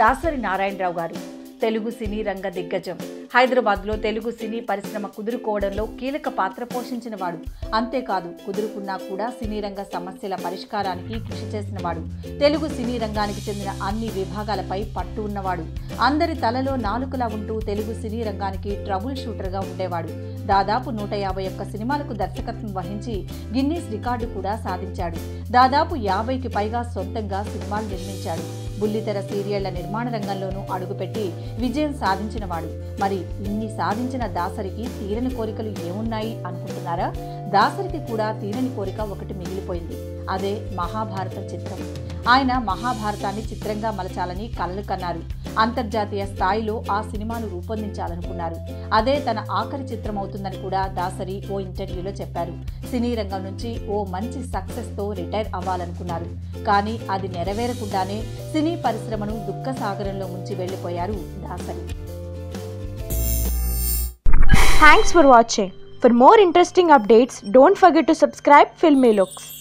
దాసరి నారాయణరావు గారు తెలుగు సినీ రంగ దిగ్గజం హైదరాబాద్లో తెలుగు సినీ పరిశ్రమ కుదురుకోవడంలో కీలక పాత్ర పోషించిన వాడు అంతేకాదు కుదురుకున్నా కూడా సినీ రంగ సమస్యల పరిష్కారానికి కృషి చేసినవాడు తెలుగు సినీ రంగానికి చెందిన అన్ని విభాగాలపై పట్టు ఉన్నవాడు అందరి తలలో నాలుకలా ఉంటూ తెలుగు సినీ రంగానికి ట్రబుల్ షూటర్గా ఉండేవాడు దాదాపు నూట యాభై ఒక్క సినిమాలకు దర్శకత్వం వహించి గిన్నీస్ రికార్డు కూడా సాధించాడు దాదాపు యాభైకి పైగా సొంతంగా సినిమాలు నిర్మించాడు బుల్లితెర సీరియళ్ల నిర్మాణ రంగంలోనూ అడుగుపెట్టి విజయం సాధించినవాడు మరి ఇన్ని సాధించిన దాసరికి తీరని కోరికలు ఏమున్నాయి అనుకుంటున్నారా దాసరికి కూడా తీరని కోరిక ఒకటి మిగిలిపోయింది అదే మహాభారతం చిత్రం ఆయన మహాభారతాన్ని చిత్రంగా మలచాలని కలలు కన్నారు అంతర్జాతీయ స్థాయిలో ఆ సినిమాను రూపొందించాలనుకున్నారు అదే తన ఆఖరి చిత్రం అవుతుందని కూడా దాసరి ఓ ఇంటర్వ్యూలో చెప్పారు సినీ రంగం నుంచి ఓ మంచి సక్సెస్తో రిటైర్ అవ్వాలనుకున్నారు కానీ అది నెరవేరకుండానే సినీ పరిశ్రమను దుఃఖ సాగరంలో ముంచి వెళ్లిపోయారు Dasari Thanks for watching. For more interesting updates, don't forget to subscribe Filmy Looks.